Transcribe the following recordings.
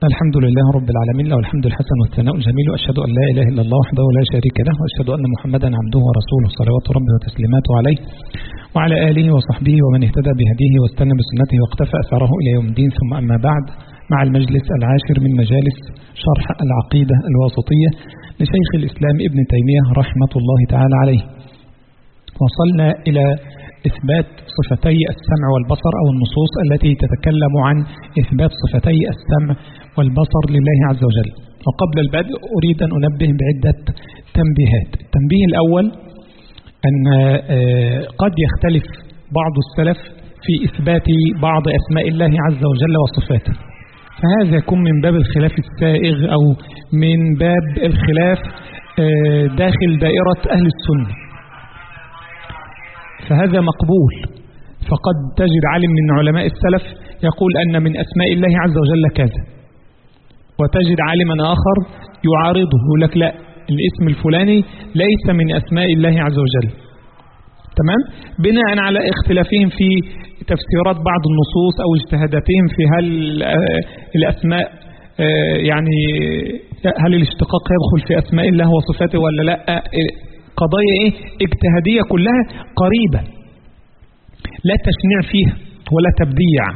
الحمد لله رب العالمين له الحمد الحسن والثناء الجميل وأشهد أن لا إله إلا الله وحده لا شريك له وأشهد أن محمدا عبده ورسوله صلوات ربه وتسليماته عليه وعلى آله وصحبه ومن اهتدى بهديه واستنى بسنته واقتفى أثره إلى يوم الدين ثم أما بعد مع المجلس العاشر من مجالس شرح العقيدة الواسطية لشيخ الإسلام ابن تيمية رحمة الله تعالى عليه وصلنا إلى إثبات صفتي السمع والبصر أو النصوص التي تتكلم عن إثبات صفتي السمع والبصر لله عز وجل وقبل البدء أريد أن أنبه بعدة تنبيهات التنبيه الأول أن قد يختلف بعض السلف في إثبات بعض أسماء الله عز وجل وصفاته فهذا يكون من باب الخلاف السائغ أو من باب الخلاف داخل دائرة أهل السنة فهذا مقبول فقد تجد عالم من علماء السلف يقول أن من أسماء الله عز وجل كذا وتجد عالما آخر يعارضه يقول لك لا الاسم الفلاني ليس من أسماء الله عز وجل تمام بناء على اختلافهم في تفسيرات بعض النصوص أو اجتهاداتهم في هل الأسماء يعني هل الاشتقاق يدخل في أسماء الله وصفاته ولا لا قضايا ايه اجتهادية كلها قريبة لا تشنيع فيها ولا تبديع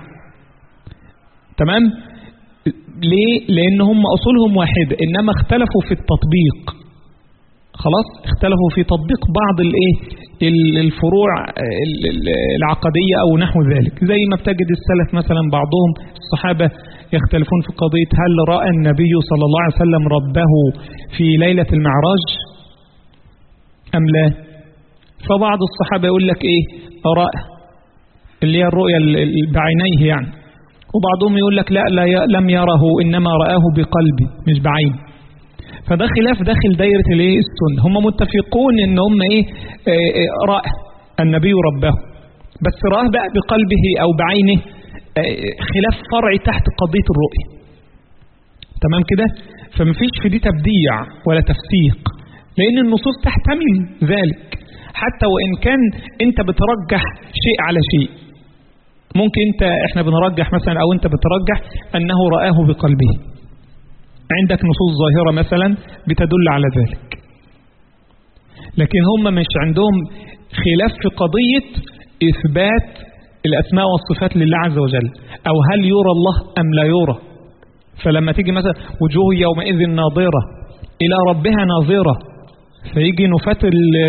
تمام ليه لان هم اصولهم واحدة انما اختلفوا في التطبيق خلاص اختلفوا في تطبيق بعض الايه الفروع العقدية او نحو ذلك زي ما بتجد السلف مثلا بعضهم الصحابة يختلفون في قضية هل رأى النبي صلى الله عليه وسلم ربه في ليلة المعراج أم لا فبعض الصحابة يقول لك إيه رأى اللي هي الرؤية بعينيه يعني وبعضهم يقول لك لا, لا لم يره إنما رآه بقلبه مش بعين فده خلاف داخل دايرة الايه السنة هم متفقون ان هم ايه, إيه رأى النبي ربه بس رآه بقى بقلبه او بعينه إيه خلاف فرعي تحت قضية الرؤية تمام كده فمفيش في دي تبديع ولا تفسيق لأن النصوص تحتمل ذلك حتى وإن كان أنت بترجح شيء على شيء ممكن أنت إحنا بنرجح مثلا أو أنت بترجح أنه رآه بقلبه عندك نصوص ظاهرة مثلا بتدل على ذلك لكن هم مش عندهم خلاف في قضية إثبات الأسماء والصفات لله عز وجل أو هل يرى الله أم لا يرى فلما تيجي مثلا وجوه يومئذ ناظرة إلى ربها ناظرة فيجي نفات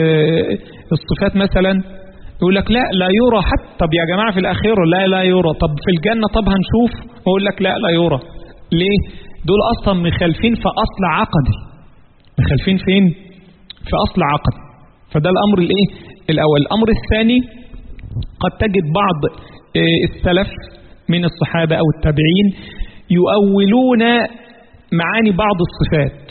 الصفات مثلا يقول لك لا لا يرى حتى طب يا جماعة في الأخير لا لا يرى طب في الجنة طب هنشوف ويقول لك لا لا يرى ليه دول أصلا مخالفين في أصل عقدي مخالفين فين في أصل عقدي فده الأمر الإيه الأول الأمر الثاني قد تجد بعض السلف من الصحابة أو التابعين يؤولون معاني بعض الصفات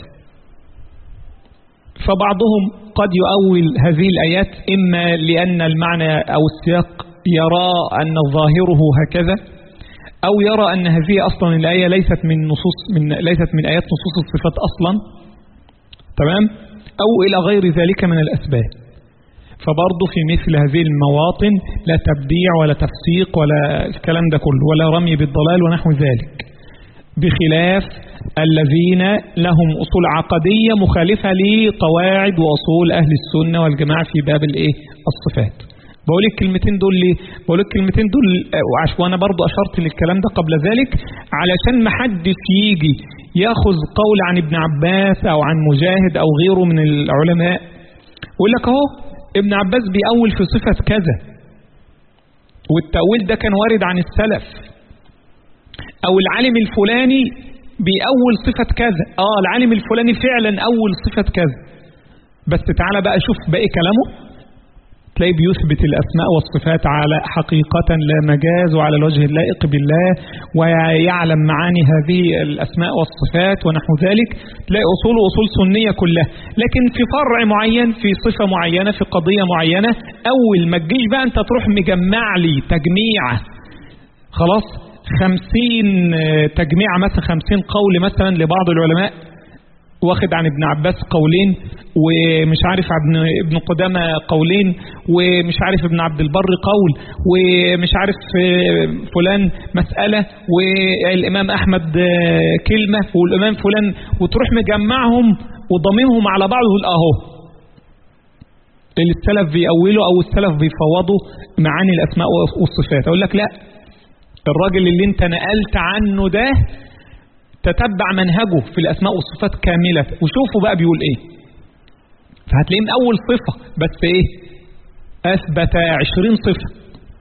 فبعضهم قد يؤول هذه الآيات إما لأن المعنى أو السياق يرى أن ظاهره هكذا أو يرى أن هذه أصلا الآية ليست من نصوص من ليست من آيات نصوص الصفات أصلا تمام أو إلى غير ذلك من الأسباب فبرضه في مثل هذه المواطن لا تبديع ولا تفسيق ولا الكلام ده كله ولا رمي بالضلال ونحو ذلك بخلاف الذين لهم أصول عقدية مخالفة لقواعد وأصول أهل السنة والجماعة في باب الإيه الصفات بقول الكلمتين دول ليه بقول الكلمتين دول وانا برضو اشرت للكلام ده قبل ذلك علشان ما حدش يجي ياخذ قول عن ابن عباس او عن مجاهد او غيره من العلماء يقول لك اهو ابن عباس بيأول في صفة كذا والتأويل ده كان وارد عن السلف او العالم الفلاني بيأول صفة كذا اه العالم الفلاني فعلا أول صفة كذا بس تعالى بقى شوف باقي كلامه تلاقيه بيثبت الأسماء والصفات على حقيقة لا مجاز وعلى الوجه اللائق بالله ويعلم معاني هذه الأسماء والصفات ونحو ذلك تلاقي أصول أصول سنية كلها لكن في فرع معين في صفة معينة في قضية معينة أول ما تجيش بقى أنت تروح مجمع لي تجميعة خلاص خمسين تجميع مثلا خمسين قول مثلا لبعض العلماء واخد عن ابن عباس قولين ومش عارف ابن ابن قدامة قولين ومش عارف ابن عبد البر قول ومش عارف فلان مسألة والإمام أحمد كلمة والإمام فلان وتروح مجمعهم وضممهم على بعض وتقول أهو اللي السلف بيأولوا أو السلف بيفوضوا معاني الأسماء والصفات أقول لك لا الراجل اللي انت نقلت عنه ده تتبع منهجه في الأسماء والصفات كاملة وشوفوا بقى بيقول إيه فهتلاقيه من أول صفة بس إيه أثبت عشرين صفة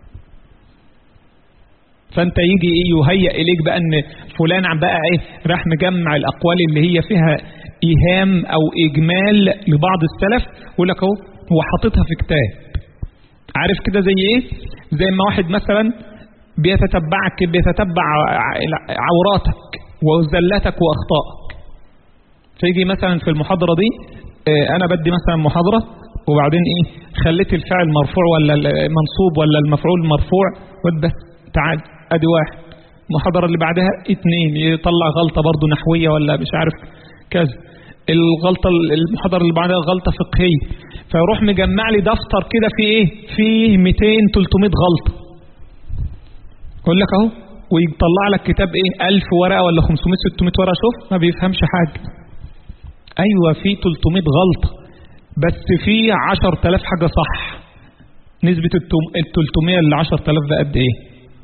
فأنت يجي إيه يهيئ إليك بقى أن فلان عم بقى إيه راح مجمع الأقوال اللي هي فيها إيهام أو إجمال لبعض السلف يقول لك أهو هو حاططها في كتاب عارف كده زي إيه زي ما واحد مثلا بيتتبعك بيتتبع عوراتك وزلاتك واخطائك فيجي مثلا في المحاضرة دي انا بدي مثلا محاضرة وبعدين ايه خليت الفعل مرفوع ولا المنصوب ولا المفعول مرفوع بس تعال ادي واحد المحاضرة اللي بعدها اتنين يطلع غلطة برضو نحوية ولا مش عارف كذا الغلطة المحاضرة اللي بعدها غلطة فقهية فيروح مجمع لي دفتر كده فيه ايه فيه 200 300 غلطة يقول لك اهو ويطلع لك كتاب ايه 1000 ورقه ولا 500 600 ورقه شوف ما بيفهمش حاجه ايوه في 300 غلطه بس في 10000 حاجه صح نسبه ال 300 ل 10000 ده قد ايه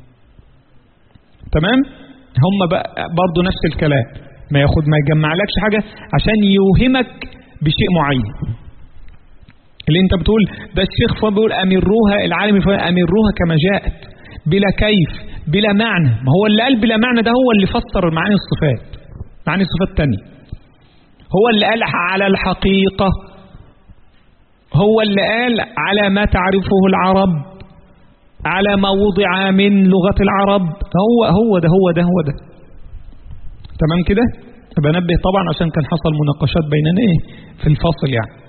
تمام هم بقى برضه نفس الكلام ما ياخد ما يجمعلكش حاجه عشان يوهمك بشيء معين اللي انت بتقول ده الشيخ فلان بيقول امروها العالم الفلاني امروها كما جاءت بلا كيف بلا معنى ما هو اللي قال بلا معنى ده هو اللي فسر معاني الصفات معاني الصفات التانية هو اللي قال على الحقيقة هو اللي قال على ما تعرفه العرب على ما وضع من لغة العرب هو هو ده هو ده هو ده تمام كده بنبه طبعا عشان كان حصل مناقشات بيننا ايه في الفصل يعني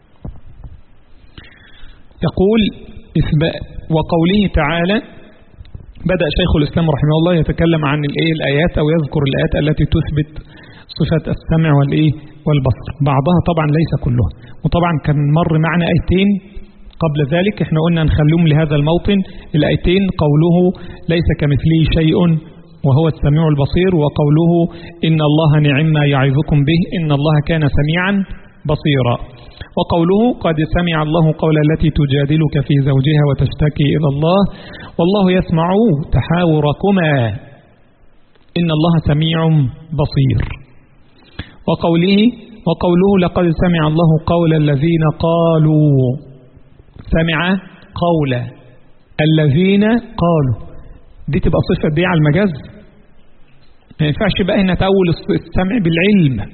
يقول وقوله تعالى بدأ شيخ الإسلام رحمه الله يتكلم عن الإيه الآيات أو يذكر الآيات التي تثبت صفة السمع والإيه والبصر بعضها طبعا ليس كلها وطبعا كان مر معنا آيتين قبل ذلك احنا قلنا نخلوهم لهذا الموطن الآيتين قوله ليس كمثله شيء وهو السميع البصير وقوله إن الله نعم ما يعظكم به إن الله كان سميعا بصيرا وقوله قد سمع الله قول التي تجادلك في زوجها وتشتكي إلى الله والله يسمع تحاوركما إن الله سميع بصير وقوله وقوله لقد سمع الله قول الذين قالوا سمع قول الذين قالوا دي تبقى صفة دي على المجاز ما ينفعش بقى هنا تأول السمع بالعلم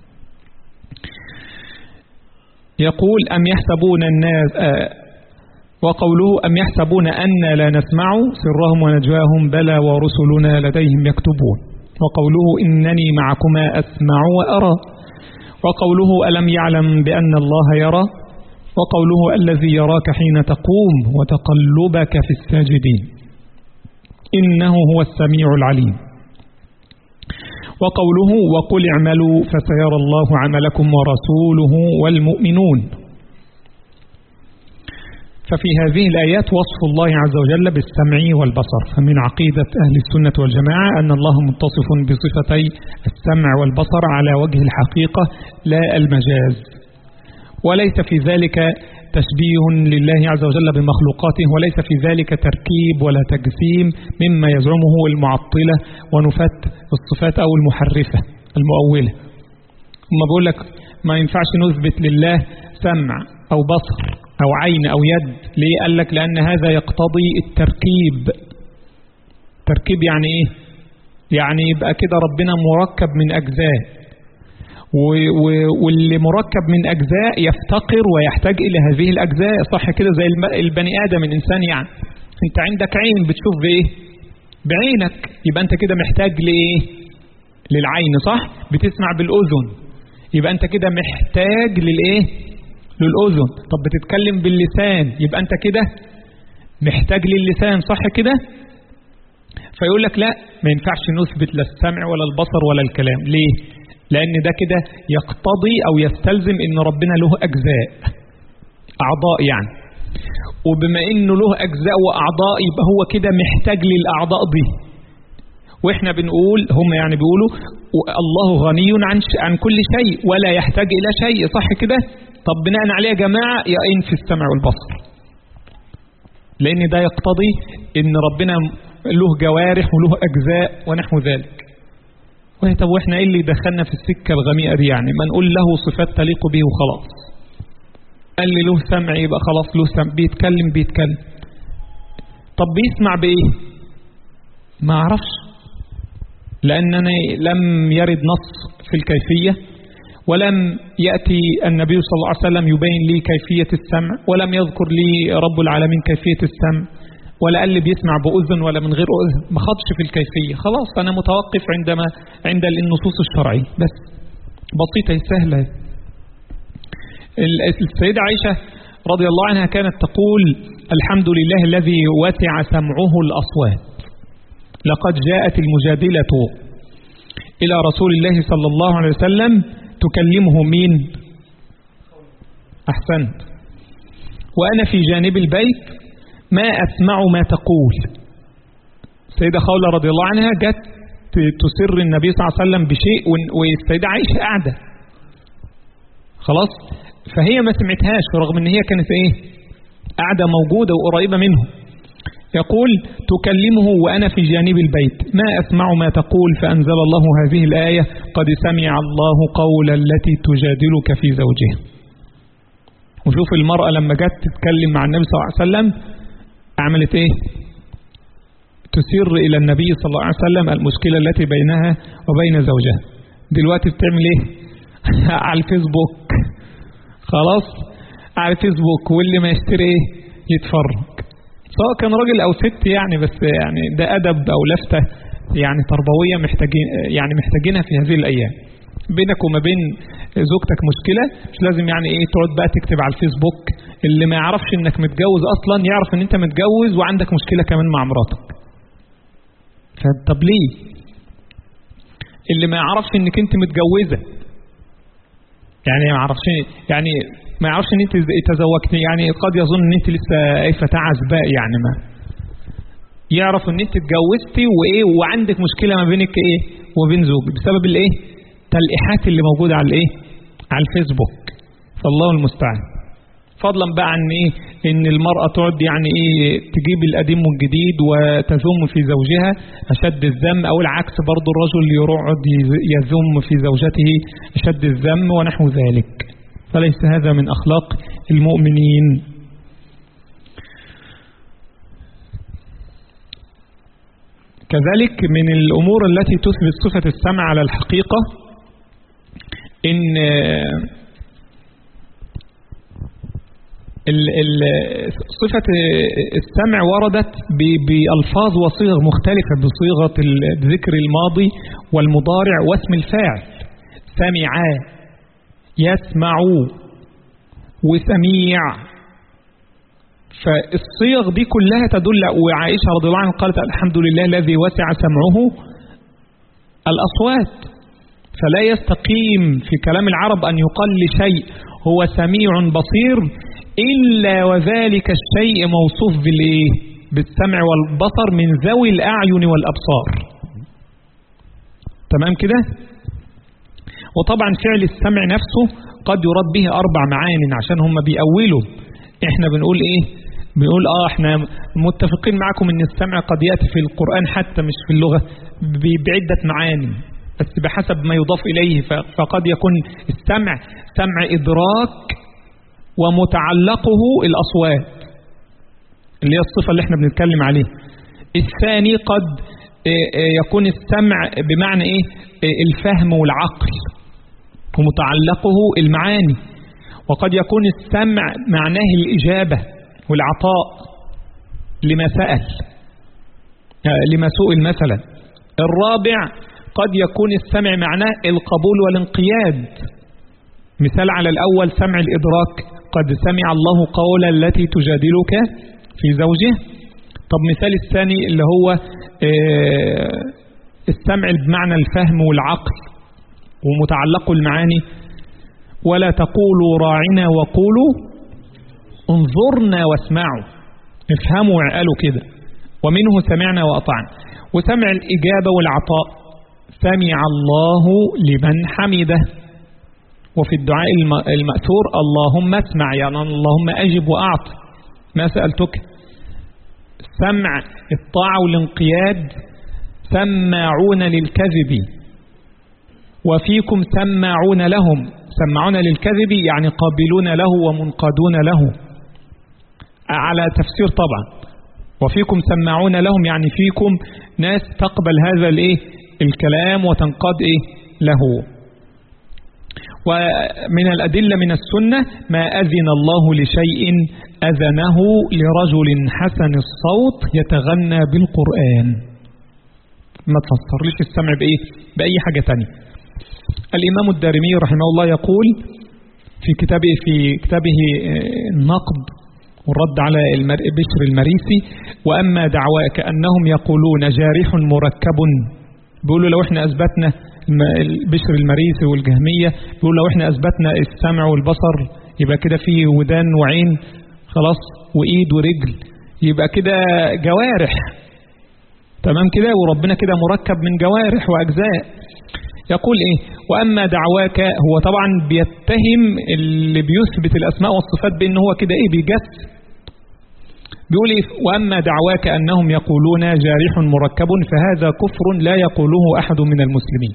يقول أم يحسبون الناس آه وقوله أم يحسبون أن لا نسمع سرهم ونجواهم بلى ورسلنا لديهم يكتبون وقوله إنني معكما أسمع وأرى وقوله ألم يعلم بأن الله يرى وقوله الذي يراك حين تقوم وتقلبك في الساجدين إنه هو السميع العليم وقوله وقل اعملوا فسيرى الله عملكم ورسوله والمؤمنون ففي هذه الآيات وصف الله عز وجل بالسمع والبصر فمن عقيدة أهل السنة والجماعة أن الله متصف بصفتي السمع والبصر على وجه الحقيقة لا المجاز وليس في ذلك تشبيه لله عز وجل بمخلوقاته وليس في ذلك تركيب ولا تجسيم مما يزعمه المعطلة ونفات الصفات أو المحرفة المؤولة ما بقول لك ما ينفعش نثبت لله سمع أو بصر أو عين أو يد ليه قال لك لأن هذا يقتضي التركيب تركيب يعني إيه يعني يبقى كده ربنا مركب من أجزاء واللي مركب من أجزاء يفتقر ويحتاج إلى هذه الأجزاء صح كده زي البني آدم الإنسان يعني أنت عندك عين بتشوف بإيه بعينك يبقى أنت كده محتاج لإيه للعين صح بتسمع بالأذن يبقى أنت كده محتاج للإيه للأذن طب بتتكلم باللسان يبقى أنت كده محتاج للسان صح كده فيقول لك لا ما ينفعش نثبت لا السمع ولا البصر ولا الكلام ليه لأن ده كده يقتضي أو يستلزم إن ربنا له أجزاء أعضاء يعني وبما إنه له أجزاء وأعضاء يبقى هو كده محتاج للأعضاء دي وإحنا بنقول هم يعني بيقولوا الله غني عن عن كل شيء ولا يحتاج إلى شيء صح كده طب بناء عليه يا جماعة يقين في السمع والبصر لأن ده يقتضي إن ربنا له جوارح وله أجزاء ونحو ذلك طب واحنا ايه اللي دخلنا في السكة الغميقة دي يعني ما نقول له صفات تليق به وخلاص قال لي له سمع يبقى خلاص له سمع بيتكلم بيتكلم طب بيسمع بايه ما اعرفش لانني لم يرد نص في الكيفية ولم يأتي النبي صلى الله عليه وسلم يبين لي كيفية السمع ولم يذكر لي رب العالمين كيفية السمع ولا قال لي بيسمع بأذن ولا من غير أذن ما خدش في الكيفية خلاص أنا متوقف عندما عند النصوص الشرعية بس بسيطة سهلة السيدة عائشة رضي الله عنها كانت تقول الحمد لله الذي وسع سمعه الأصوات لقد جاءت المجادلة إلى رسول الله صلى الله عليه وسلم تكلمه مين أحسنت وأنا في جانب البيت ما أسمع ما تقول سيدة خولة رضي الله عنها جت تسر النبي صلى الله عليه وسلم بشيء والسيدة عائشة قاعدة خلاص فهي ما سمعتهاش رغم ان هي كانت ايه قاعدة موجودة وقريبة منه يقول تكلمه وأنا في جانب البيت ما أسمع ما تقول فأنزل الله هذه الآية قد سمع الله قول التي تجادلك في زوجها وشوف المرأة لما جت تتكلم مع النبي صلى الله عليه وسلم عملت ايه تسر الى النبي صلى الله عليه وسلم المشكلة التي بينها وبين زوجها دلوقتي بتعمل ايه على الفيسبوك خلاص على الفيسبوك واللي ما يشتري ايه يتفرج سواء كان راجل او ست يعني بس يعني ده ادب او لفتة يعني تربوية محتاجين يعني محتاجينها في هذه الايام بينك وما بين زوجتك مشكلة مش لازم يعني ايه تقعد بقى تكتب على الفيسبوك اللي ما يعرفش انك متجوز اصلا يعرف ان انت متجوز وعندك مشكلة كمان مع مراتك طب ليه اللي ما يعرفش انك انت متجوزة يعني ما يعرفش يعني ما يعرفش ان انت تزوجت يعني قد يظن ان انت لسه ايه فتاة عزباء يعني ما يعرف ان انت اتجوزتي وايه وعندك مشكلة ما بينك ايه وبين زوجك بسبب الايه تلقيحات اللي موجودة على الايه على الفيسبوك فالله المستعان فضلا بقى عن ايه ان المرأة تقعد يعني ايه تجيب القديم والجديد وتذم في زوجها اشد الذم او العكس برضو الرجل يقعد يذم في زوجته اشد الذم ونحو ذلك فليس هذا من اخلاق المؤمنين كذلك من الامور التي تثبت صفة السمع على الحقيقة ان صفة السمع وردت بألفاظ وصيغ مختلفة بصيغة الذكر الماضي والمضارع واسم الفاعل سمعا يسمع وسميع فالصيغ دي كلها تدل وعائشة رضي الله عنها قالت الحمد لله الذي وسع سمعه الأصوات فلا يستقيم في كلام العرب أن يقال لشيء هو سميع بصير إلا وذلك الشيء موصوف بالإيه بالسمع والبصر من ذوي الأعين والأبصار تمام كده وطبعا فعل السمع نفسه قد يراد به أربع معان عشان هم بيأولوا احنا بنقول ايه بنقول اه احنا متفقين معكم ان السمع قد يأتي في القرآن حتى مش في اللغة بعدة معاني بس بحسب ما يضاف إليه فقد يكون السمع سمع إدراك ومتعلقه الأصوات اللي هي الصفة اللي احنا بنتكلم عليه الثاني قد يكون السمع بمعنى ايه الفهم والعقل ومتعلقه المعاني وقد يكون السمع معناه الإجابة والعطاء لما سأل لما سئل مثلا الرابع قد يكون السمع معناه القبول والانقياد مثال على الأول سمع الإدراك قد سمع الله قول التي تجادلك في زوجه طب مثال الثاني اللي هو السمع بمعنى الفهم والعقل ومتعلق المعاني ولا تقولوا راعنا وقولوا انظرنا واسمعوا افهموا وعقلوا كده ومنه سمعنا وأطعنا وسمع الإجابة والعطاء سمع الله لمن حمده وفي الدعاء المأثور اللهم اسمع يعني اللهم أجب وأعط ما سألتك سمع الطاعة والانقياد سماعون للكذب وفيكم سماعون لهم سماعون للكذب يعني قابلون له ومنقادون له على تفسير طبعا وفيكم سماعون لهم يعني فيكم ناس تقبل هذا الايه الكلام وتنقاد ايه له ومن الأدلة من السنة ما أذن الله لشيء أذنه لرجل حسن الصوت يتغنى بالقرآن ما تفسرليش السمع بإيه بأي حاجة تانية الإمام الدارمي رحمه الله يقول في كتابه في كتابه النقد والرد على بشر المريسي وأما دعواك أنهم يقولون جارح مركب بيقولوا لو احنا أثبتنا بشر المريسي والجهمية بيقولوا لو احنا أثبتنا السمع والبصر يبقى كده في ودان وعين خلاص وإيد ورجل يبقى كده جوارح تمام كده وربنا كده مركب من جوارح وأجزاء يقول إيه وأما دعواك هو طبعا بيتهم اللي بيثبت الأسماء والصفات بأن هو كده إيه بيجس بيقول إيه وأما دعواك أنهم يقولون جارح مركب فهذا كفر لا يقوله أحد من المسلمين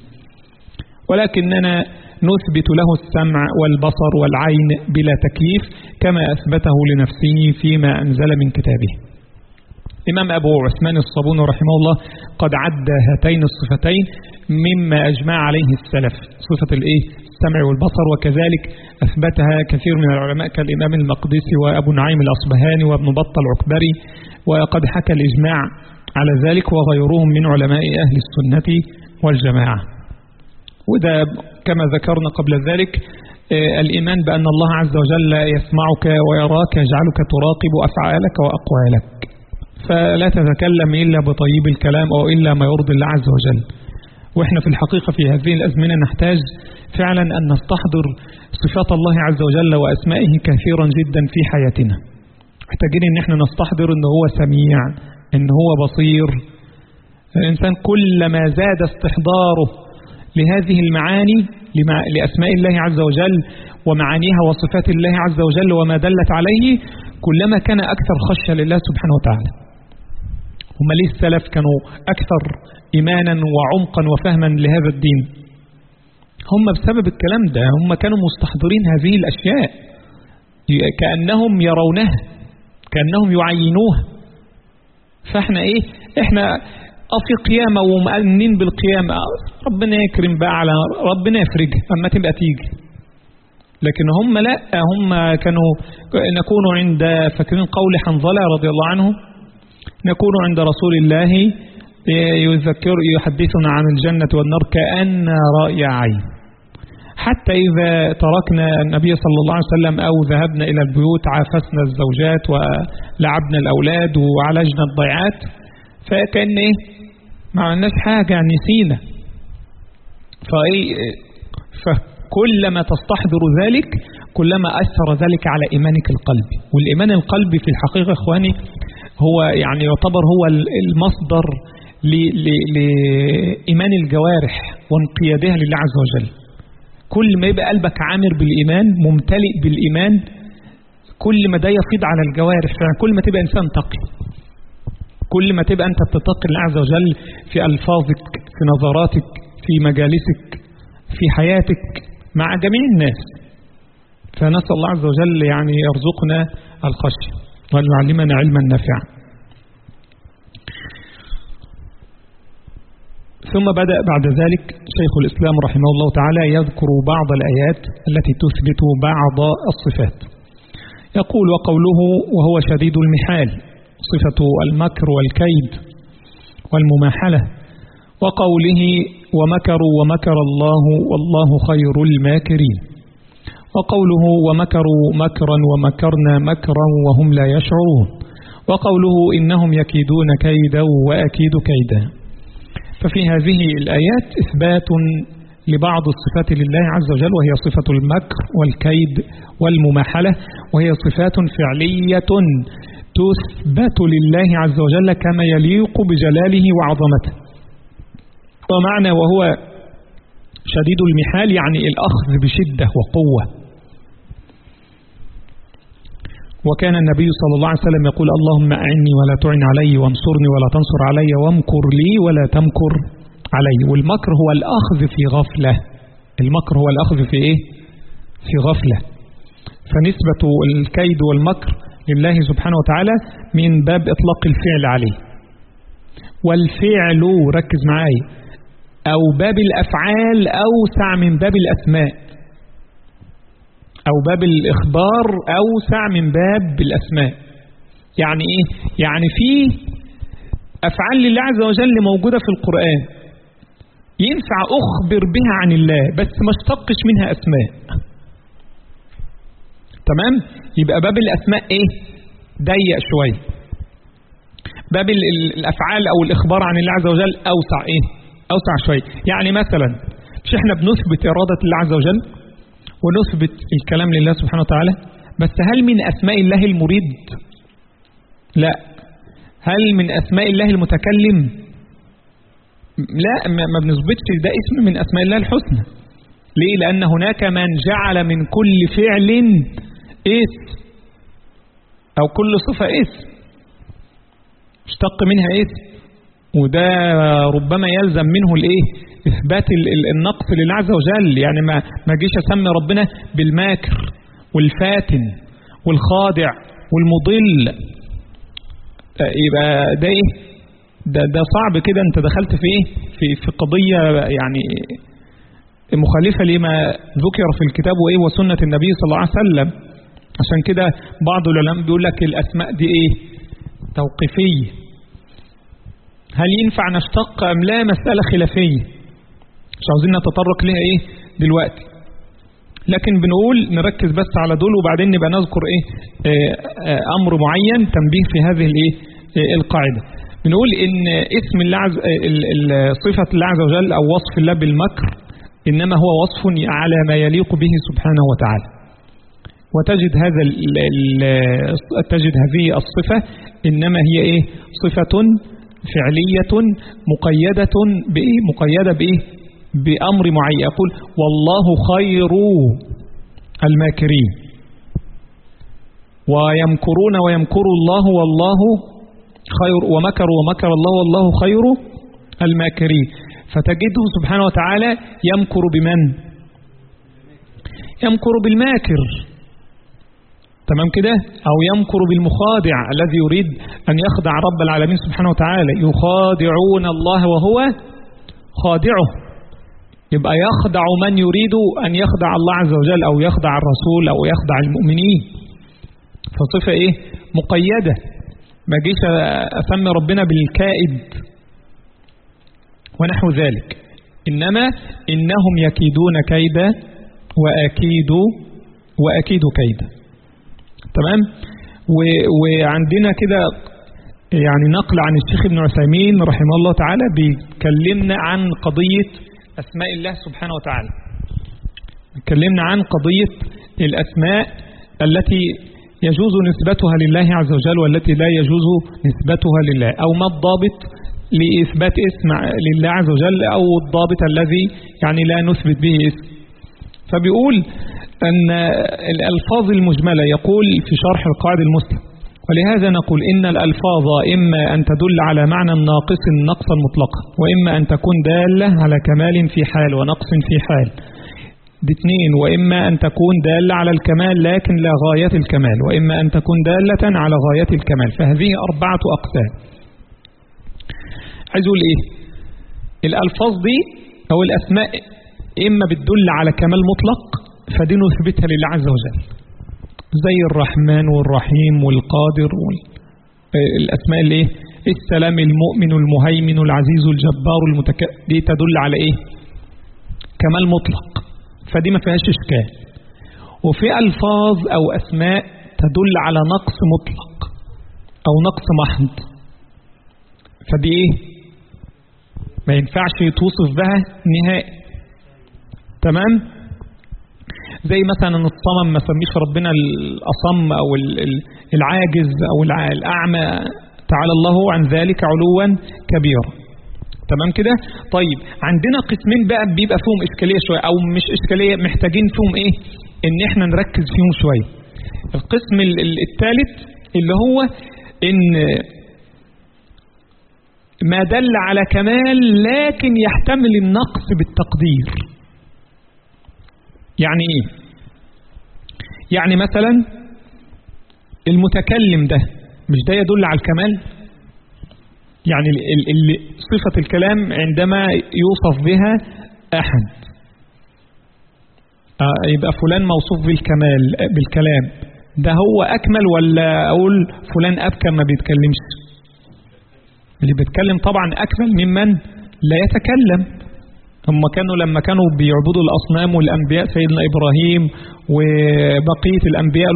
ولكننا نثبت له السمع والبصر والعين بلا تكييف كما أثبته لنفسه فيما أنزل من كتابه الإمام أبو عثمان الصابون رحمه الله قد عد هاتين الصفتين مما أجمع عليه السلف صفة الإيه؟ السمع والبصر وكذلك أثبتها كثير من العلماء كالإمام المقدسي وأبو نعيم الأصبهاني وابن بطة العكبري وقد حكى الإجماع على ذلك وغيرهم من علماء أهل السنة والجماعة وده كما ذكرنا قبل ذلك الإيمان بأن الله عز وجل يسمعك ويراك يجعلك تراقب أفعالك وأقوالك فلا تتكلم إلا بطيب الكلام أو إلا ما يرضي الله عز وجل وإحنا في الحقيقة في هذه الأزمنة نحتاج فعلا أن نستحضر صفات الله عز وجل وأسمائه كثيرا جدا في حياتنا محتاجين أن احنا نستحضر أنه هو سميع أنه هو بصير الإنسان كلما زاد استحضاره لهذه المعاني لأسماء الله عز وجل ومعانيها وصفات الله عز وجل وما دلت عليه كلما كان أكثر خشية لله سبحانه وتعالى هم ليه السلف كانوا أكثر إيمانا وعمقا وفهما لهذا الدين هم بسبب الكلام ده هم كانوا مستحضرين هذه الأشياء كأنهم يرونها كأنهم يعينوها فاحنا ايه احنا في قيامة ومؤمنين بالقيامة ربنا يكرم بقى على ربنا يفرجها اما تبقى تيجي لكن هم لا هم كانوا نكون عند فاكرين قول حنظلة رضي الله عنه نكون عند رسول الله يذكر يحدثنا عن الجنة والنار كأن رأي عين حتى إذا تركنا النبي صلى الله عليه وسلم أو ذهبنا إلى البيوت عافسنا الزوجات ولعبنا الأولاد وعالجنا الضيعات فكأن إيه ما عملناش حاجة نسينا فإيه فكلما تستحضر ذلك كلما أثر ذلك على إيمانك القلبي والإيمان القلبي في الحقيقة إخواني هو يعني يعتبر هو المصدر لإيمان الجوارح وانقيادها لله عز وجل كل ما يبقى قلبك عامر بالإيمان ممتلئ بالإيمان كل ما ده يفيض على الجوارح كل ما تبقى إنسان تقي كل ما تبقى أنت بتتقي الله عز وجل في ألفاظك في نظراتك في مجالسك في حياتك مع جميع الناس فنسأل الله عز وجل يعني يرزقنا الخشية وأن يعلمنا علما نافعا ثم بدأ بعد ذلك شيخ الإسلام رحمه الله تعالى يذكر بعض الآيات التي تثبت بعض الصفات يقول وقوله وهو شديد المحال صفة المكر والكيد والمماحلة وقوله ومكروا ومكر الله والله خير الماكرين وقوله ومكروا مكرا ومكرنا مكرا وهم لا يشعرون وقوله إنهم يكيدون كيدا وأكيد كيدا ففي هذه الآيات إثبات لبعض الصفات لله عز وجل وهي صفة المكر والكيد والمماحلة وهي صفات فعلية تثبت لله عز وجل كما يليق بجلاله وعظمته ومعنى وهو شديد المحال يعني الأخذ بشدة وقوة وكان النبي صلى الله عليه وسلم يقول اللهم أعني ولا تعن علي وانصرني ولا تنصر علي وامكر لي ولا تمكر علي والمكر هو الأخذ في غفلة المكر هو الأخذ في إيه في غفلة فنسبة الكيد والمكر لله سبحانه وتعالى من باب إطلاق الفعل عليه والفعل ركز معايا أو باب الأفعال أوسع من باب الأسماء أو باب الإخبار أوسع من باب الأسماء يعني إيه؟ يعني في أفعال لله عز وجل موجودة في القرآن ينفع أخبر بها عن الله بس ما اشتقش منها أسماء تمام؟ يبقى باب الأسماء إيه؟ ضيق شوية باب الأفعال أو الإخبار عن الله عز وجل أوسع إيه؟ أوسع شوية يعني مثلا مش إحنا بنثبت إرادة الله عز وجل ونثبت الكلام لله سبحانه وتعالى بس هل من أسماء الله المريد لا هل من أسماء الله المتكلم لا ما بنثبتش ده اسم من أسماء الله الحسنى ليه لأن هناك من جعل من كل فعل اسم أو كل صفة اسم اشتق منها اسم وده ربما يلزم منه الايه اثبات النقص لله عز وجل يعني ما ما جيش اسمي ربنا بالماكر والفاتن والخادع والمضل يبقى ده ايه ده ده صعب كده انت دخلت في ايه في في قضيه يعني مخالفه لما ذكر في الكتاب وايه وسنه النبي صلى الله عليه وسلم عشان كده بعض العلماء بيقول لك الاسماء دي ايه توقيفيه هل ينفع نشتق أم لا مسألة خلافية مش عاوزين نتطرق لها إيه دلوقتي لكن بنقول نركز بس على دول وبعدين نبقى نذكر إيه آه آه أمر معين تنبيه في هذه الإيه آه القاعدة بنقول إن اسم الله عز صفة الله عز وجل أو وصف الله بالمكر إنما هو وصف على ما يليق به سبحانه وتعالى وتجد هذا ال ال تجد هذه الصفة إنما هي إيه صفة فعلية مقيدة بإيه مقيدة بإيه بأمر معين يقول والله خير الماكرين ويمكرون ويمكر الله والله خير ومكروا ومكر الله والله خير الماكرين فتجده سبحانه وتعالى يمكر بمن يمكر بالماكر تمام كده أو يمكر بالمخادع الذي يريد أن يخدع رب العالمين سبحانه وتعالى يخادعون الله وهو خادعه يبقى يخدع من يريد أن يخدع الله عز وجل أو يخدع الرسول أو يخدع المؤمنين فصفة إيه مقيدة ما جيش أسمي ربنا بالكائد ونحو ذلك إنما إنهم يكيدون كيدا وأكيد وأكيد كيدا تمام وعندنا كده يعني نقل عن الشيخ ابن عثيمين رحمه الله تعالى بيكلمنا عن قضية أسماء الله سبحانه وتعالى اتكلمنا عن قضية الأسماء التي يجوز نسبتها لله عز وجل والتي لا يجوز نسبتها لله أو ما الضابط لإثبات اسم لله عز وجل أو الضابط الذي يعني لا نثبت به اسم فبيقول أن الألفاظ المجملة يقول في شرح القاعدة المسلم ولهذا نقول إن الألفاظ إما أن تدل على معنى ناقص نقصا مطلقا وإما أن تكون دالة على كمال في حال ونقص في حال دي اثنين وإما أن تكون دالة على الكمال لكن لا غاية الكمال وإما أن تكون دالة على غاية الكمال فهذه أربعة أقسام عايز أقول إيه الألفاظ دي أو الأسماء إما بتدل على كمال مطلق فدي نثبتها لله عز وجل زي الرحمن والرحيم والقادر والأسماء اللي إيه السلام المؤمن المهيمن العزيز الجبار المتك دي تدل على إيه كمال مطلق فدي ما فيهاش إشكال وفي ألفاظ أو أسماء تدل على نقص مطلق أو نقص محض فدي إيه ما ينفعش توصف بها نهائي تمام زي مثلا الصمم ما سميش ربنا الأصم أو العاجز أو الأعمى تعالى الله عن ذلك علوا كبيرا تمام كده طيب عندنا قسمين بقى بيبقى فيهم إشكالية شوية أو مش إشكالية محتاجين فيهم إيه إن إحنا نركز فيهم شوية القسم الثالث اللي هو إن ما دل على كمال لكن يحتمل النقص بالتقدير يعني ايه يعني مثلا المتكلم ده مش ده يدل على الكمال يعني اللي صفة الكلام عندما يوصف بها أحد يبقى فلان موصوف بالكمال بالكلام ده هو أكمل ولا أقول فلان أبكم ما بيتكلمش اللي بيتكلم طبعا أكمل ممن لا يتكلم هم كانوا لما كانوا بيعبدوا الأصنام والأنبياء سيدنا إبراهيم وبقية الأنبياء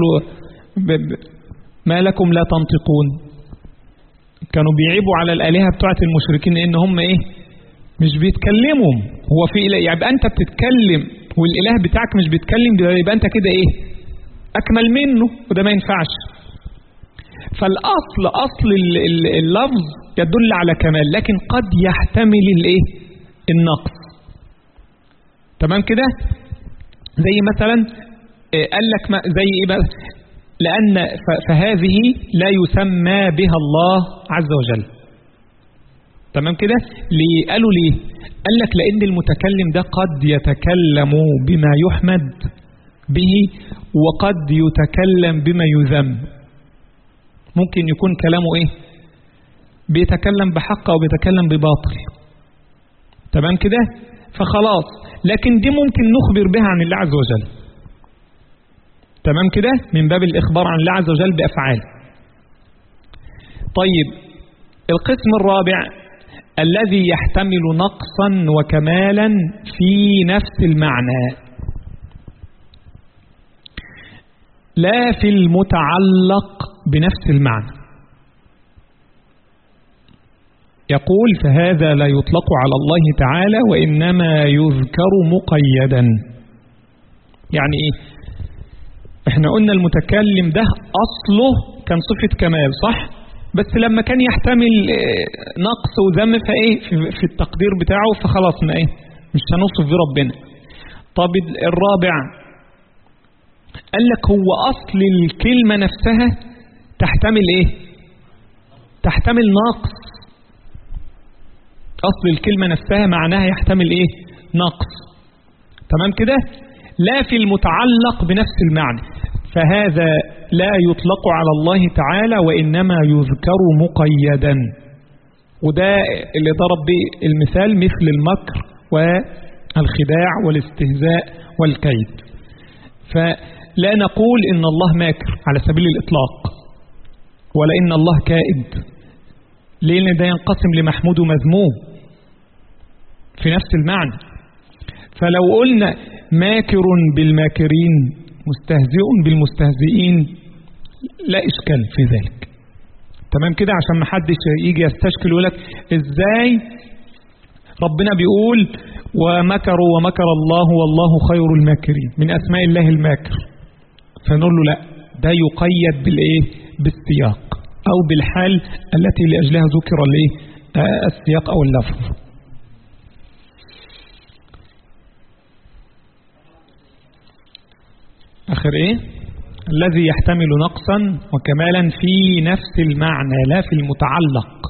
ما لكم لا تنطقون كانوا بيعيبوا على الآلهة بتوعة المشركين إن هم إيه مش بيتكلموا هو في إله يبقى أنت بتتكلم والإله بتاعك مش بيتكلم يبقى أنت كده إيه أكمل منه وده ما ينفعش فالأصل أصل اللفظ يدل على كمال لكن قد يحتمل الايه النقص تمام كده زي مثلا قال لك زي ايه بقى لأن فهذه لا يسمى بها الله عز وجل تمام كده ليه قالوا ليه قال لك لأن المتكلم ده قد يتكلم بما يحمد به وقد يتكلم بما يذم ممكن يكون كلامه ايه بيتكلم بحق او بيتكلم بباطل تمام كده فخلاص لكن دي ممكن نخبر بها عن الله عز وجل تمام كده من باب الإخبار عن الله عز وجل بأفعال طيب القسم الرابع الذي يحتمل نقصا وكمالا في نفس المعنى لا في المتعلق بنفس المعنى يقول فهذا لا يطلق على الله تعالى وإنما يذكر مقيدا يعني إيه احنا قلنا المتكلم ده أصله كان صفة كمال صح بس لما كان يحتمل نقص وذم فايه في التقدير بتاعه فخلاص ما ايه مش هنوصف به ربنا طب الرابع قال لك هو أصل الكلمة نفسها تحتمل ايه تحتمل نقص أصل الكلمة نفسها معناها يحتمل إيه نقص تمام كده لا في المتعلق بنفس المعنى فهذا لا يطلق على الله تعالى وإنما يذكر مقيدا وده اللي ضرب به المثال مثل المكر والخداع والاستهزاء والكيد فلا نقول إن الله ماكر على سبيل الإطلاق ولا إن الله كائد لأن ده ينقسم لمحمود ومذموم في نفس المعنى فلو قلنا ماكر بالماكرين مستهزئ بالمستهزئين لا إشكال في ذلك تمام كده عشان ما حدش يجي يستشكل يقول لك ازاي ربنا بيقول ومكروا ومكر الله والله خير الماكرين من أسماء الله الماكر فنقول له لا ده يقيد بالإيه بالسياق أو بالحال التي لأجلها ذكر الايه السياق أو اللفظ آخر إيه الذي يحتمل نقصا وكمالا في نفس المعنى لا في المتعلق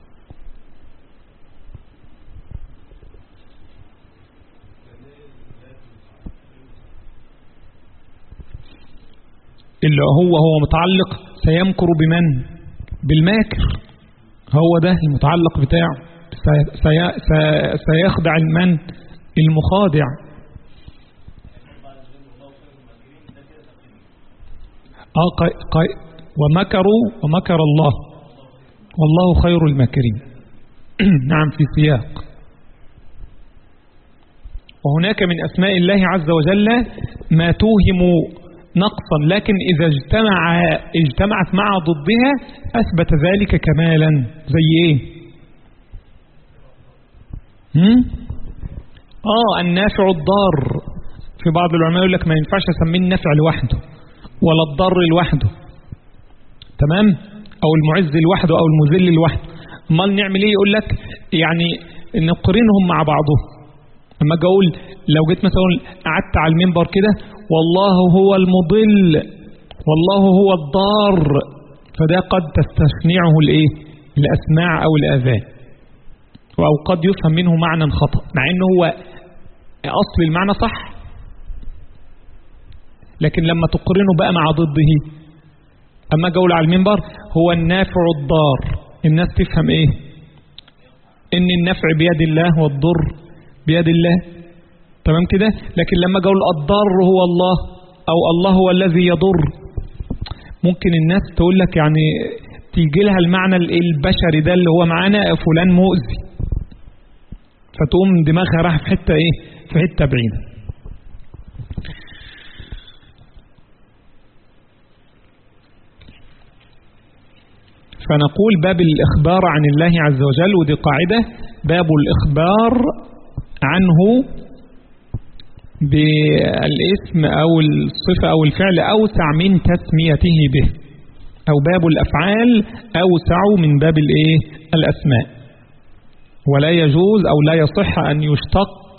اللي هو هو متعلق سيمكر بمن بالماكر هو ده المتعلق بتاعه سي سي سيخدع المن المخادع آه قي قي ومكروا ومكر الله والله خير الماكرين نعم في سياق وهناك من أسماء الله عز وجل ما توهم نقصا لكن إذا اجتمع اجتمعت مع ضدها أثبت ذلك كمالا زي إيه هم؟ آه النافع الضار في بعض العلماء يقول لك ما ينفعش اسميه النفع لوحده ولا الضر لوحده تمام او المعز لوحده او المذل لوحده امال نعمل ايه يقول لك يعني نقرنهم مع بعضهم اما اجي اقول لو جيت مثلا قعدت على المنبر كده والله هو المضل والله هو الضار فده قد تستشنعه الايه الاسماع او الاذان او قد يفهم منه معنى خطا مع انه هو اصل المعنى صح لكن لما تقرنه بقى مع ضده اما اجي اقول على المنبر هو النافع الضار الناس تفهم ايه ان النفع بيد الله والضر بيد الله تمام كده لكن لما اجي اقول الضار هو الله او الله هو الذي يضر ممكن الناس تقول لك يعني تيجي لها المعنى البشري ده اللي هو معانا فلان مؤذي فتقوم دماغها راح في حته ايه في حته بعيده فنقول باب الإخبار عن الله عز وجل ودي قاعدة باب الإخبار عنه بالاسم أو الصفة أو الفعل أوسع من تسميته به أو باب الأفعال أوسع من باب الإيه الأسماء ولا يجوز أو لا يصح أن يشتق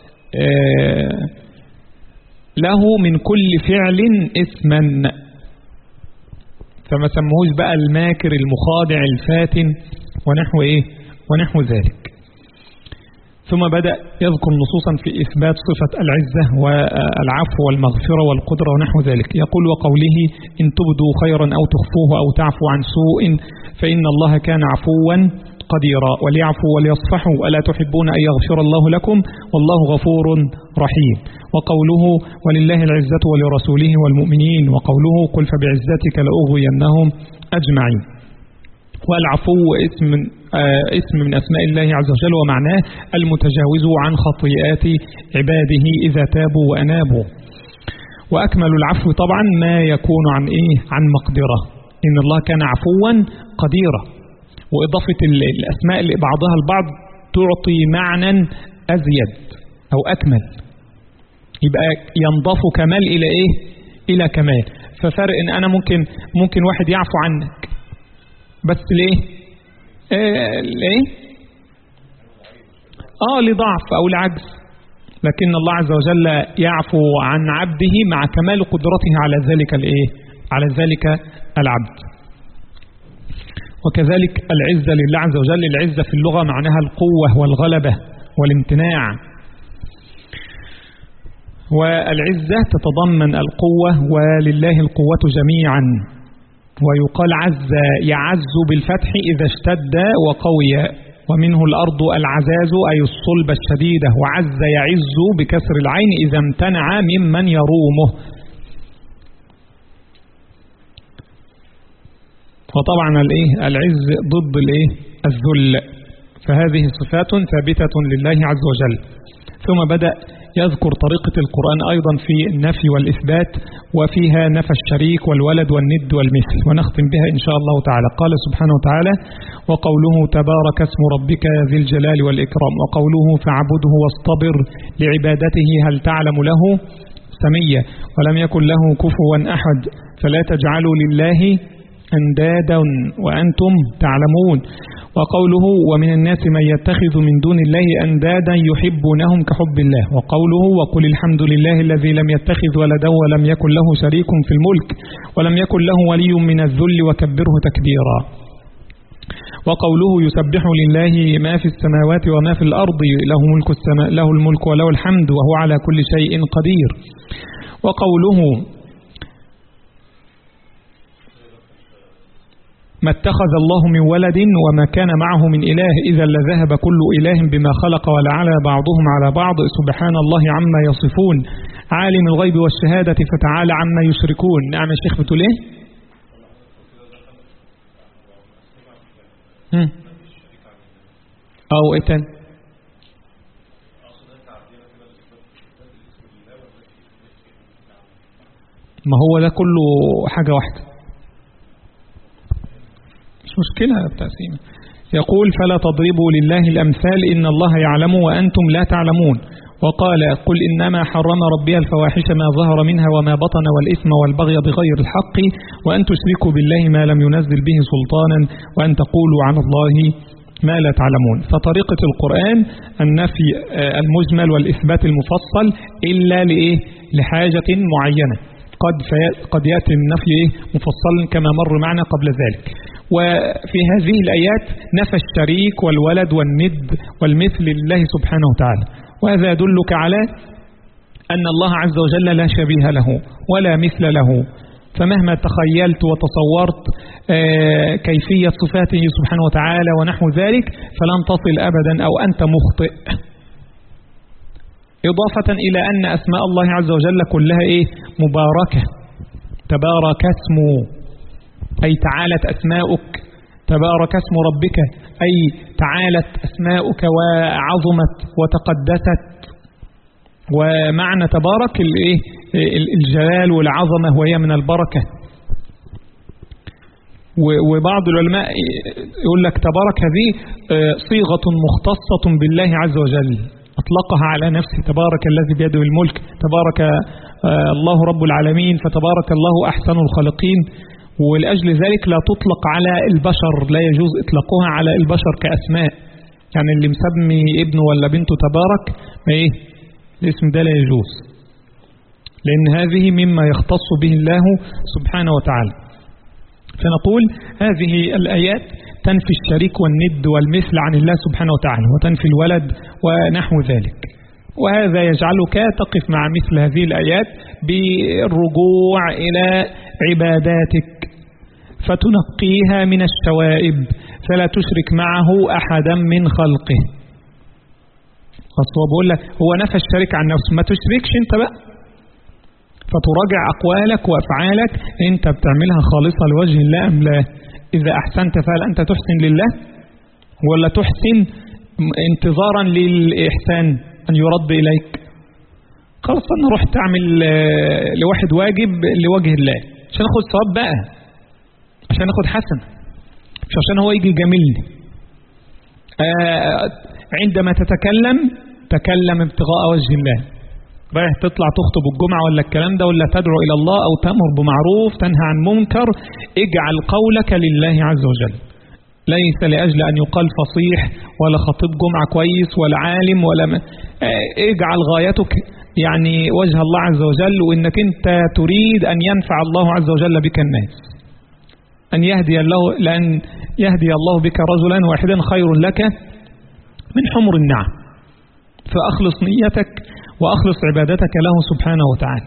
له من كل فعل اسما فما سموهوش بقى الماكر المخادع الفاتن ونحو ايه ونحو ذلك ثم بدأ يذكر نصوصا في إثبات صفة العزة والعفو والمغفرة والقدرة ونحو ذلك يقول وقوله إن تبدوا خيرا أو تخفوه أو تعفو عن سوء فإن الله كان عفوا قديرا وليعفوا وليصفحوا ألا تحبون أن يغفر الله لكم والله غفور رحيم وقوله ولله العزة ولرسوله والمؤمنين وقوله قل فبعزتك لأغوينهم أجمعين والعفو اسم من, آه اسم من أسماء الله عز وجل ومعناه المتجاوز عن خطيئات عباده إذا تابوا وأنابوا وأكمل العفو طبعا ما يكون عن إيه عن مقدرة إن الله كان عفوا قديرا وإضافة الأسماء لبعضها البعض تعطي معنى أزيد أو أكمل يبقى ينضاف كمال إلى إيه إلى كمال ففرق إن أنا ممكن ممكن واحد يعفو عنك بس ليه إيه ليه آه لضعف أو لعجز لكن الله عز وجل يعفو عن عبده مع كمال قدرته على ذلك الإيه على ذلك العبد وكذلك العزة لله عز وجل العزة في اللغة معناها القوة والغلبة والامتناع والعزة تتضمن القوة ولله القوة جميعا ويقال عز يعز بالفتح إذا اشتد وقوي ومنه الأرض العزاز أي الصلب الشديدة وعز يعز بكسر العين إذا امتنع ممن يرومه وطبعا الايه العز ضد الايه الذل فهذه صفات ثابتة لله عز وجل ثم بدأ يذكر طريقة القرآن أيضا في النفي والإثبات وفيها نفى الشريك والولد والند والمثل ونختم بها إن شاء الله تعالى قال سبحانه وتعالى وقوله تبارك اسم ربك ذي الجلال والإكرام وقوله فاعبده واصطبر لعبادته هل تعلم له سمية ولم يكن له كفوا أحد فلا تجعلوا لله أندادا وأنتم تعلمون وقوله ومن الناس من يتخذ من دون الله أندادا يحبونهم كحب الله وقوله وقل الحمد لله الذي لم يتخذ ولدا ولم يكن له شريك في الملك ولم يكن له ولي من الذل وكبره تكبيرا وقوله يسبح لله ما في السماوات وما في الأرض له ملك, السماء له الملك وله الحمد وهو على كل شيء قدير وقوله ما اتخذ الله من ولد وما كان معه من إله إذا لذهب كل إله بما خلق ولعلى بعضهم على بعض سبحان الله عما يصفون عالم الغيب والشهادة فتعالى عما يشركون نعم يا شيخ بتقول ايه أو ايه تاني ما هو ده كله حاجة واحدة مش مشكلة التقسيم يقول فلا تضربوا لله الأمثال إن الله يعلم وأنتم لا تعلمون وقال قل إنما حرم ربي الفواحش ما ظهر منها وما بطن والإثم والبغي بغير الحق وأن تشركوا بالله ما لم ينزل به سلطانا وأن تقولوا على الله ما لا تعلمون فطريقة القرآن النفي المجمل والإثبات المفصل إلا لإيه لحاجة معينة قد, قد يأتي النفي إيه مفصلا كما مر معنا قبل ذلك وفي هذه الآيات نفى الشريك والولد والند والمثل لله سبحانه وتعالى وهذا يدلك على أن الله عز وجل لا شبيه له ولا مثل له فمهما تخيلت وتصورت كيفية صفاته سبحانه وتعالى ونحو ذلك فلن تصل أبدا أو أنت مخطئ إضافة إلى أن أسماء الله عز وجل كلها إيه مباركة تبارك اسمه أي تعالت أسماؤك تبارك اسم ربك أي تعالت أسماؤك وعظمت وتقدست ومعنى تبارك الجلال والعظمة وهي من البركة وبعض العلماء يقول لك تبارك هذه صيغة مختصة بالله عز وجل أطلقها على نفسه تبارك الذي بيده الملك تبارك الله رب العالمين فتبارك الله أحسن الخالقين ولأجل ذلك لا تطلق على البشر لا يجوز إطلاقها على البشر كأسماء يعني اللي مسمي ابنه ولا بنته تبارك ما إيه الاسم ده لا يجوز لأن هذه مما يختص به الله سبحانه وتعالى فنقول هذه الآيات تنفي الشريك والند والمثل عن الله سبحانه وتعالى وتنفي الولد ونحو ذلك وهذا يجعلك تقف مع مثل هذه الآيات بالرجوع إلى عباداتك فتنقيها من الشوائب فلا تشرك معه أحدا من خلقه أصلا بقول لك هو نفى الشرك عن نفسه ما تشركش انت بقى فتراجع أقوالك وأفعالك انت بتعملها خالصة لوجه الله أم لا إذا أحسنت فهل أنت تحسن لله ولا تحسن انتظارا للإحسان أن يرد إليك خلاص أنا رحت أعمل لواحد واجب لوجه الله عشان أخذ ثواب بقى عشان أخذ حسن مش عشان هو يجي يجاملني آه عندما تتكلم تكلم ابتغاء وجه الله رايح تطلع تخطب الجمعة ولا الكلام ده ولا تدعو إلى الله أو تأمر بمعروف تنهى عن منكر اجعل قولك لله عز وجل ليس لأجل أن يقال فصيح ولا خطيب جمعة كويس ولا عالم ولا م... اجعل غايتك يعني وجه الله عز وجل وإنك أنت تريد أن ينفع الله عز وجل بك الناس أن يهدي الله لأن يهدي الله بك رجلا واحدا خير لك من حمر النعم فأخلص نيتك وأخلص عبادتك له سبحانه وتعالى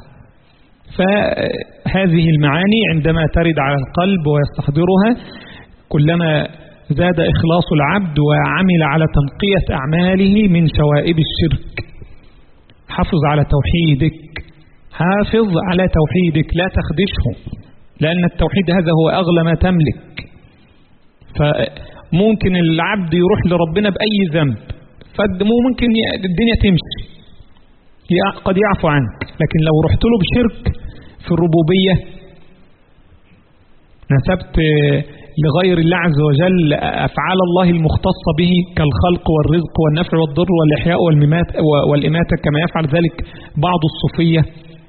فهذه المعاني عندما ترد على القلب ويستحضرها كلما زاد إخلاص العبد وعمل على تنقية أعماله من شوائب الشرك حافظ على توحيدك حافظ على توحيدك لا تخدشه لأن التوحيد هذا هو أغلى ما تملك فممكن العبد يروح لربنا بأي ذنب فممكن الدنيا تمشي قد يعفو عنك لكن لو رحت له بشرك في الربوبية نسبت لغير الله عز وجل أفعال الله المختصة به كالخلق والرزق والنفع والضر والإحياء والإماتة كما يفعل ذلك بعض الصوفية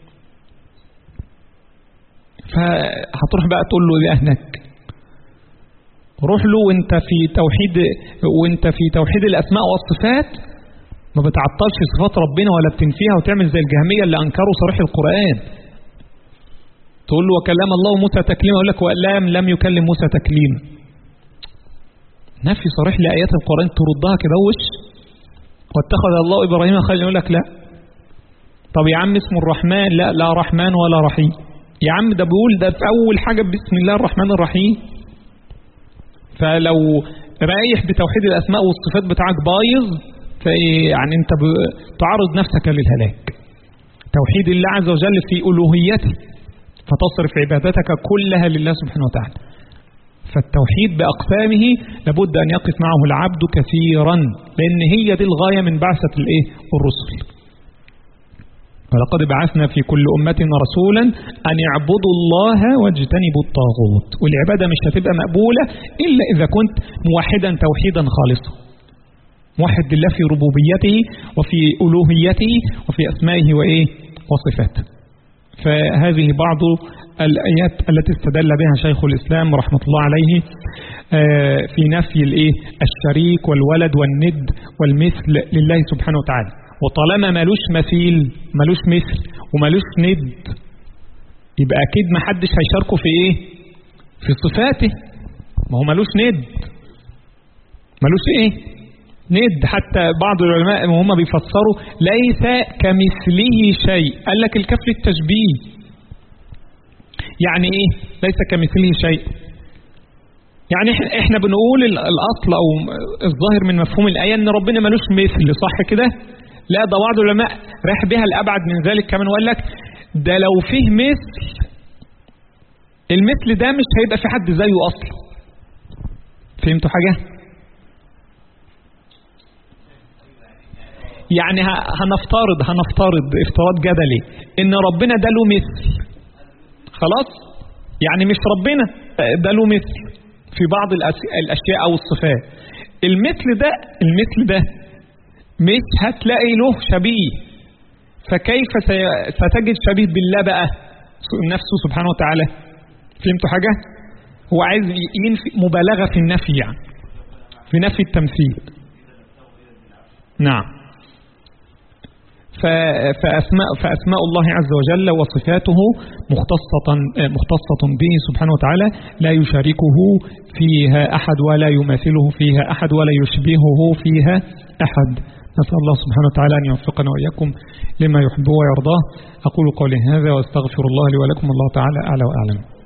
فهتروح بقى تقول له إيه هناك روح له وانت في توحيد وانت في توحيد الأسماء والصفات ما بتعطلش صفات ربنا ولا بتنفيها وتعمل زي الجهمية اللي أنكروا صريح القرآن تقول له وكلم الله موسى تكليما يقول لك وألام لم يكلم موسى تكليما نفي صريح لآيات القرآن تردها كده وش واتخذ الله إبراهيم خليل يقول لك لا طب يا عم اسمه الرحمن لا لا رحمن ولا رحيم يا عم ده بيقول ده في أول حاجة بسم الله الرحمن الرحيم فلو رايح بتوحيد الأسماء والصفات بتاعك بايظ يعني انت تعرض نفسك للهلاك توحيد الله عز وجل في ألوهيته فتصرف عبادتك كلها لله سبحانه وتعالى فالتوحيد بأقسامه لابد أن يقف معه العبد كثيرا لأن هي دي الغاية من بعثة الإيه؟ الرسل ولقد بعثنا في كل أمة رسولا أن يعبدوا الله واجتنبوا الطاغوت والعبادة مش هتبقى مقبولة إلا إذا كنت موحدا توحيدا خالصا موحد لله في ربوبيته وفي ألوهيته وفي أسمائه وإيه وصفاته فهذه بعض الآيات التي استدل بها شيخ الإسلام رحمة الله عليه في نفي الإيه الشريك والولد والند والمثل لله سبحانه وتعالى وطالما ملوش مثيل ملوش مثل وملوش ند يبقى أكيد ما حدش هيشاركه في إيه في صفاته ما هو ملوش ند ملوش إيه ند حتى بعض العلماء وهم بيفسروا ليس كمثله شيء قال لك الكف التشبيه يعني ايه ليس كمثله شيء يعني احنا بنقول الاصل او الظاهر من مفهوم الايه ان ربنا ملوش مثل صح كده لا ده بعض العلماء راح بها الابعد من ذلك كمان وقال لك ده لو فيه مثل المثل ده مش هيبقى في حد زيه اصلا فهمتوا حاجه يعني هنفترض هنفترض افتراض جدلي ان ربنا ده له مثل خلاص يعني مش ربنا ده له مثل في بعض الاشياء او الصفات المثل ده المثل ده مش هتلاقي له شبيه فكيف ستجد شبيه بالله بقى نفسه سبحانه وتعالى فهمتوا حاجة هو عايز ينفي مبالغة في النفي يعني في نفي التمثيل نعم فأسماء, فأسماء الله عز وجل وصفاته مختصة, مختصة به سبحانه وتعالى لا يشاركه فيها أحد ولا يماثله فيها أحد ولا يشبهه فيها أحد نسأل الله سبحانه وتعالى أن يوفقنا وإياكم لما يحبه ويرضاه أقول قولي هذا وأستغفر الله لي ولكم الله تعالى أعلى وأعلم